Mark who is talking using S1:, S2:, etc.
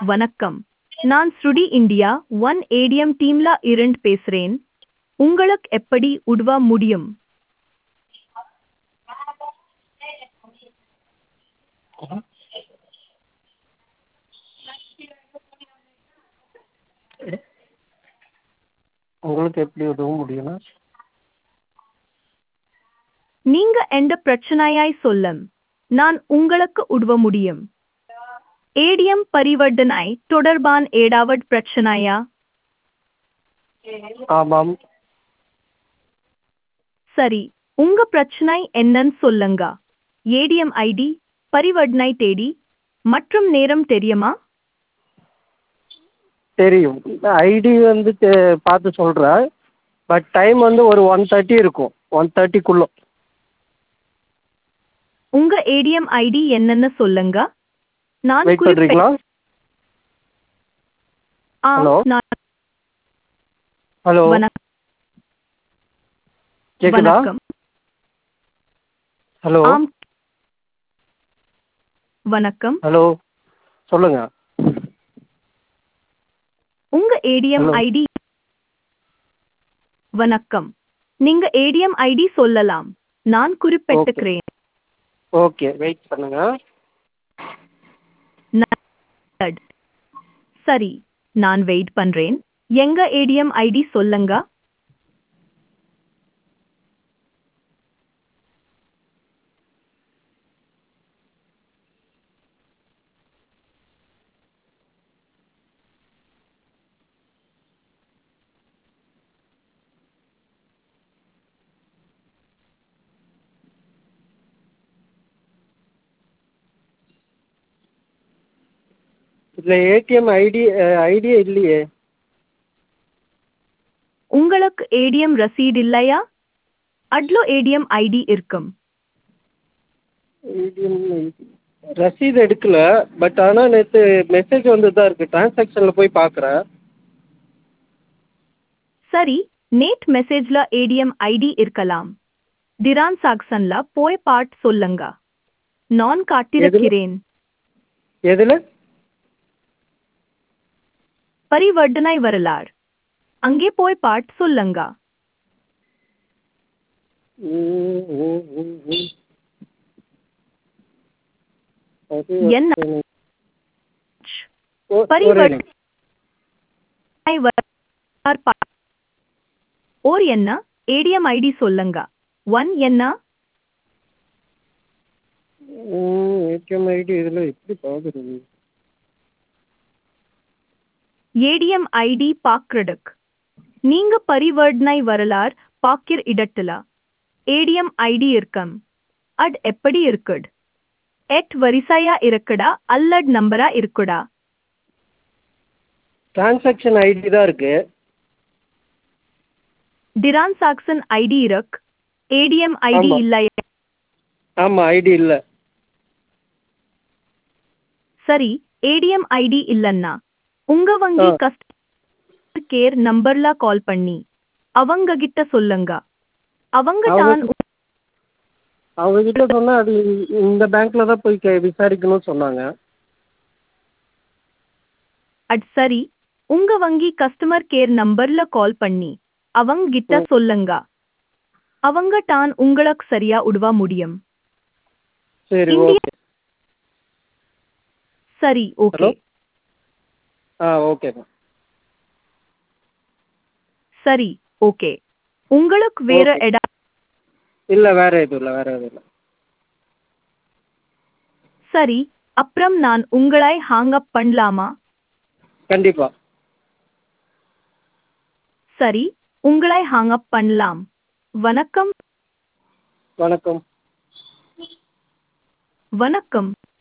S1: வணக்கம் நான் ஸ்ருடி இந்தியா ஒன் ஏடிஎம் டீம்ல இருந்து பேசுறேன் உங்களுக்கு எப்படி உதவ முடியும்
S2: உங்களுக்கு எப்படி உதவ முடியும்னா
S1: நீங்க எந்த பிரச்சனையாய் சொல்லும் நான் உங்களுக்கு உதவ முடியும் ஏடிஎம் பரிவர்த்தனை தொடர்பான ஏதாவது பிரச்சனையா
S2: ஆமாம்
S1: சரி உங்க பிரச்சனை என்னன்னு சொல்லுங்க ஏடிஎம் ஐடி பரிவர்த்தனை தேதி மற்றும் நேரம் தெரியுமா
S2: தெரியும் ஐடி வந்து தெ- பார்த்து சொல்கிறேன் பட் டைம் வந்து ஒரு ஒன் தேர்ட்டி இருக்கும் ஒன் தேர்ட்டிக்குள்ளே
S1: உங்க ஏடிஎம் ஐடி என்னன்னு சொல்லுங்க நான்
S2: வெயிட்
S1: குறிப்பிட்ட-
S2: பண்ணுறீங்களா
S1: ஆ,
S2: Hello?
S1: நான்
S2: ஹலோ
S1: வணக்கம்
S2: கேட்குதா
S1: வணக்கம்
S2: ஹலோ
S1: ஆம் வணக்கம்
S2: ஹலோ சொல்லுங்கள்
S1: உங்க ஏடிஎம்
S2: Hello.
S1: ஐடி வணக்கம் நீங்க ஏடிஎம் ஐடி சொல்லலாம் நான் குறிப்பிட்டுக்கிறேன்
S2: ஓகே வெயிட் பண்ணுங்கள்
S1: நான் சரி நான் வெயிட் பண்றேன் எங்க ஏடிஎம் ஐடி சொல்லுங்க
S2: இதில் ஏடிஎம் ஐடி ஐடியே இல்லையே
S1: உங்களுக்கு ஏடிஎம் ரசீது இல்லையா அட்லோ ஏடிஎம் ஐடி இருக்கும்
S2: ஏடிஎம் ரசீது எடுக்கல பட் ஆனால் நேற்று மெசேஜ் வந்து தான் இருக்குது டிரான்சாக்ஷனில் போய் பார்க்குறேன்
S1: சரி நேட் மெசேஜ்ல ஏடிஎம் ஐடி இருக்கலாம் டிரான் சாக்சன்ல போய் பாட் சொல்லுங்க நான் காட்டிருக்கிறேன்
S2: எதில்
S1: பரிவர்த்தனை வரலாறு அங்கே போய் பாட் சொல்லுங்க
S2: ம், ம், ம், ம். அது
S1: என்ன?
S2: ஒ- ஒரே
S1: பரிவர்த்தனை
S2: நிமிஷம்.
S1: வரலாறு பா- ஓர் என்ன ஏடிஎம் ஐடி சொல்லுங்க ஒன் என்ன
S2: ம், ஏடிஎம் ஐடி இதில் எப்படி பார்க்குறது
S1: ஏடிஎம் ஐடி பாக்குறதுக்கு நீங்க பரிவர்த்தனை வரலாறு பாக்கிற இடத்துல ஏடிஎம் ஐடி இருக்கும் அட் எப்படி இருக்குட் எட் வரிசையா இருக்குடா அல்லட் நம்பரா இருக்குடா
S2: டிரான்சாக்ஷன் ஐடி தான் இருக்கு
S1: டிரான் சாக்சன் ஐடி இருக் ஏடிஎம் ஐடி
S2: ஆமா.
S1: இல்லையா
S2: ஆமாம் ஐடி இல்லை
S1: சரி ஏடிஎம் ஐடி இல்லன்னா உங்க வங்கி
S2: ஆ.
S1: கஸ்டமர் கேர் நம்பர்ல கால் பண்ணி அவங்க கிட்ட சொல்லுங்க அவங்க
S2: அவங்க
S1: தான்
S2: அவங்க கிட்ட சொன்னால் அது இந்த பேங்க்கில் தான் போய் கே விசாரிக்கணும்னு சொன்னாங்க
S1: அட் சரி உங்க வங்கி கஸ்டமர் கேர் நம்பர்ல கால் பண்ணி அவங்க கிட்ட சொல்லுங்க அவங்க தான் உங்களுக்கு சரியா உதவ முடியும்
S2: சரி
S1: இந்தியா-
S2: ஓகே
S1: சரி ஓகே
S2: Hello? ஆ ஓகே மேம்
S1: சரி ஓகே உங்களுக்கு வேற
S2: Okay.
S1: இடம்
S2: இல்லை வேறு எதுவும் இல்லை வேறு எதுவும் இல்லை
S1: சரி அப்புறம் நான் உங்களை ஹாங் அப் பண்ணலாமா
S2: கண்டிப்பாக
S1: சரி உங்களை ஹாங் அப் பண்ணலாம் வணக்கம்
S2: வணக்கம்
S1: வணக்கம்